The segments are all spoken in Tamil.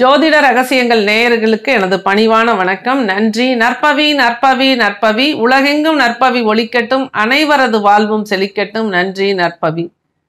ஜோதிட ரகசியங்கள் நேயர்களுக்கு எனது பணிவான வணக்கம் நன்றி நற்பவி நற்பவி நற்பவி உலகெங்கும் நற்பவி ஒலிக்கட்டும் அனைவரது வாழ்வும் செழிக்கட்டும் நன்றி நற்பவி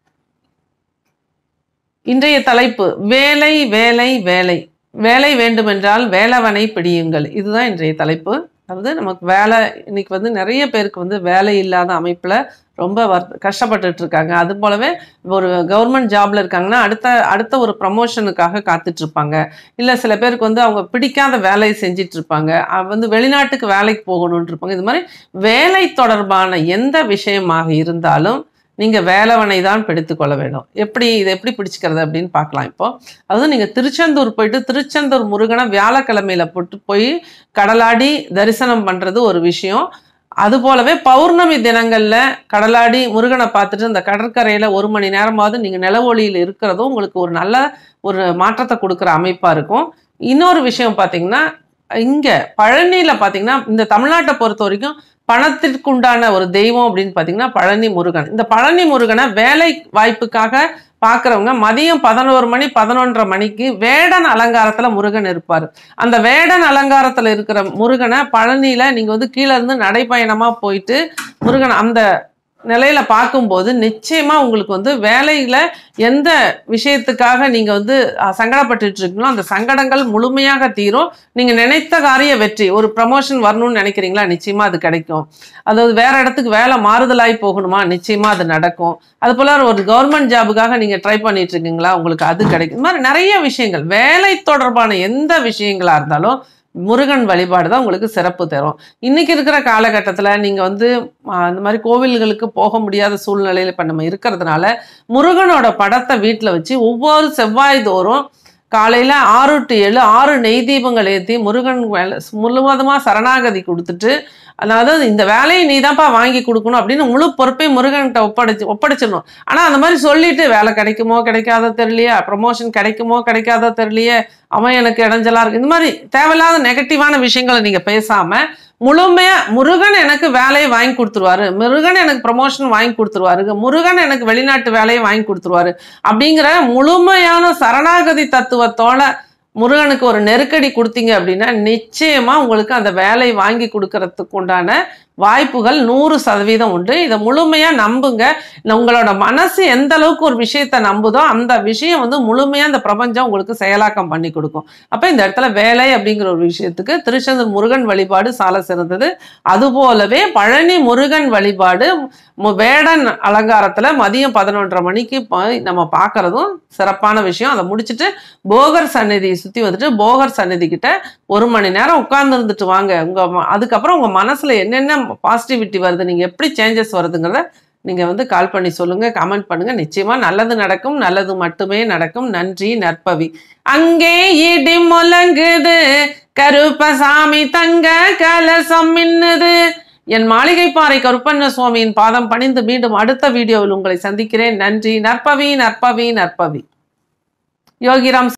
இன்றைய தலைப்பு வேலை வேலை வேலை வேலை வேண்டுமென்றால் வேலவனை பிடியுங்கள் இதுதான் இன்றைய தலைப்பு அதாவது நமக்கு வேலை இன்னைக்கு வந்து நிறைய பேருக்கு வந்து வேலை இல்லாத அமைப்பில் ரொம்ப வர் கஷ்டப்பட்டுட்டு இருக்காங்க அது போலவே ஒரு கவர்மெண்ட் ஜாப்ல இருக்காங்கன்னா அடுத்த அடுத்த ஒரு ப்ரமோஷனுக்காக காத்துட்டு இருப்பாங்க இல்லை சில பேருக்கு வந்து அவங்க பிடிக்காத வேலையை செஞ்சிட்டு இருப்பாங்க அவ வந்து வெளிநாட்டுக்கு வேலைக்கு போகணும்னு இருப்பாங்க இது மாதிரி வேலை தொடர்பான எந்த விஷயமாக இருந்தாலும் நீங்க வேலவனை தான் பிடித்து கொள்ள வேண்டும் எப்படி இதை எப்படி பிடிச்சிக்கிறது அப்படின்னு பார்க்கலாம் இப்போ அதாவது நீங்க திருச்செந்தூர் போயிட்டு திருச்செந்தூர் முருகனை வியாழக்கிழமையில போட்டு போய் கடலாடி தரிசனம் பண்றது ஒரு விஷயம் அது போலவே பௌர்ணமி தினங்கள்ல கடலாடி முருகனை பார்த்துட்டு இந்த கடற்கரையில ஒரு மணி நேரமாவது நீங்க நிலவொளியில் இருக்கிறதும் உங்களுக்கு ஒரு நல்ல ஒரு மாற்றத்தை கொடுக்குற அமைப்பா இருக்கும் இன்னொரு விஷயம் பார்த்தீங்கன்னா இங்க பழனியில பார்த்தீங்கன்னா இந்த தமிழ்நாட்டை பொறுத்த வரைக்கும் பணத்திற்கு உண்டான ஒரு தெய்வம் அப்படின்னு பார்த்தீங்கன்னா பழனி முருகன் இந்த பழனி முருகனை வேலை வாய்ப்புக்காக பார்க்குறவங்க மதியம் பதினோரு மணி பதினொன்றரை மணிக்கு வேடன் அலங்காரத்துல முருகன் இருப்பார் அந்த வேடன் அலங்காரத்துல இருக்கிற முருகனை பழனியில நீங்க வந்து கீழே இருந்து நடைப்பயணமா போயிட்டு முருகன் அந்த நிலையில பார்க்கும்போது நிச்சயமா உங்களுக்கு வந்து வேலையில எந்த விஷயத்துக்காக நீங்க வந்து அஹ், சங்கடப்பட்டுட்டு இருக்கீங்களோ அந்த சங்கடங்கள் முழுமையாக தீரும் நீங்க நினைத்த காரிய வெற்றி ஒரு ப்ரமோஷன் வரணும்னு நினைக்கிறீங்களா நிச்சயமா அது கிடைக்கும் அதாவது வேற இடத்துக்கு வேலை மாறுதலாகி போகணுமா நிச்சயமா அது நடக்கும் அது போல ஒரு கவர்மெண்ட் ஜாபுக்காக நீங்க ட்ரை பண்ணிட்டு இருக்கீங்களா உங்களுக்கு அது கிடைக்கும் இந்த மாதிரி நிறைய விஷயங்கள் வேலை தொடர்பான எந்த விஷயங்களா இருந்தாலும் முருகன் வழிபாடு தான் உங்களுக்கு சிறப்பு தரும் இன்னைக்கு இருக்கிற காலகட்டத்தில் நீங்கள் வந்து ஆஹ், இந்த மாதிரி கோவில்களுக்கு போக முடியாத சூழ்நிலையில் இப்போ நம்ம இருக்கிறதுனால முருகனோட படத்தை வீட்டில் வச்சு ஒவ்வொரு செவ்வாய் தோறும் காலையில் ஆறு டு ஏழு ஆறு நெய் தீபங்கள் ஏற்றி முருகன் வேலை முழுவதுமாக சரணாகதி கொடுத்துட்டு அதாவது இந்த வேலையை நீ தான்ப்பா வாங்கி கொடுக்கணும் அப்படின்னு முழு பொறுப்பையும் முருகன்கிட்ட ஒப்படைச்சு ஒப்படைச்சிடணும் ஆனால் அந்த மாதிரி சொல்லிட்டு வேலை கிடைக்குமோ கிடைக்காதோ தெரியலையே ப்ரமோஷன் கிடைக்குமோ கிடைக்காதோ தெரியலையே அவன் எனக்கு இடைஞ்சலா இருக்கு இந்த மாதிரி தேவையில்லாத நெகட்டிவான விஷயங்களை நீங்க பேசாம முழுமையா முருகன் எனக்கு வேலையை வாங்கி கொடுத்துருவாரு முருகன் எனக்கு ப்ரமோஷன் வாங்கி கொடுத்துருவாரு முருகன் எனக்கு வெளிநாட்டு வேலையை வாங்கி கொடுத்துருவாரு அப்படிங்கிற முழுமையான சரணாகதி தத்துவத்தோட முருகனுக்கு ஒரு நெருக்கடி கொடுத்தீங்க அப்படின்னா நிச்சயமா உங்களுக்கு அந்த வேலை வாங்கி கொடுக்கறதுக்கு உண்டான வாய்ப்புகள் நூறு சதவீதம் உண்டு இதை முழுமையா நம்புங்க இந்த உங்களோட மனசு எந்த அளவுக்கு ஒரு விஷயத்தை நம்புதோ அந்த விஷயம் வந்து முழுமையா இந்த பிரபஞ்சம் உங்களுக்கு செயலாக்கம் பண்ணி கொடுக்கும் அப்ப இந்த இடத்துல வேலை அப்படிங்கிற ஒரு விஷயத்துக்கு திருச்செந்தூர் முருகன் வழிபாடு சால சிறந்தது அதுபோலவே பழனி முருகன் வழிபாடு மு- வேடன் அலங்காரத்துல மதியம் பதினொன்றரை மணிக்கு போய் நம்ம பார்க்கறதும் சிறப்பான விஷயம் அதை முடிச்சுட்டு போகர் சந்நிதியை சுத்தி வந்துட்டு போகர் சந்நிதி கிட்ட ஒரு மணி நேரம் உட்கார்ந்து இருந்துட்டு வாங்க உங்க ம- அதுக்கப்புறம் உங்க மனசுல என்னென்ன பாசிட்டிவிட்டி வருது நீங்க எப்படி சேஞ்சஸ் வருதுங்கிறத நீங்க வந்து கால் பண்ணி சொல்லுங்க கமெண்ட் பண்ணுங்க நிச்சயமா நல்லது நடக்கும் நல்லது மட்டுமே நடக்கும் நன்றி நற்பவி அங்கே இடி முழங்குது கருப்பசாமி தங்க கலசம் மின்னுது என் மாளிகை பாறை கருப்பண்ண சுவாமியின் பாதம் பணிந்து மீண்டும் அடுத்த வீடியோவில் உங்களை சந்திக்கிறேன் நன்றி நற்பவி நற்பவி நற்பவி யோகிராம்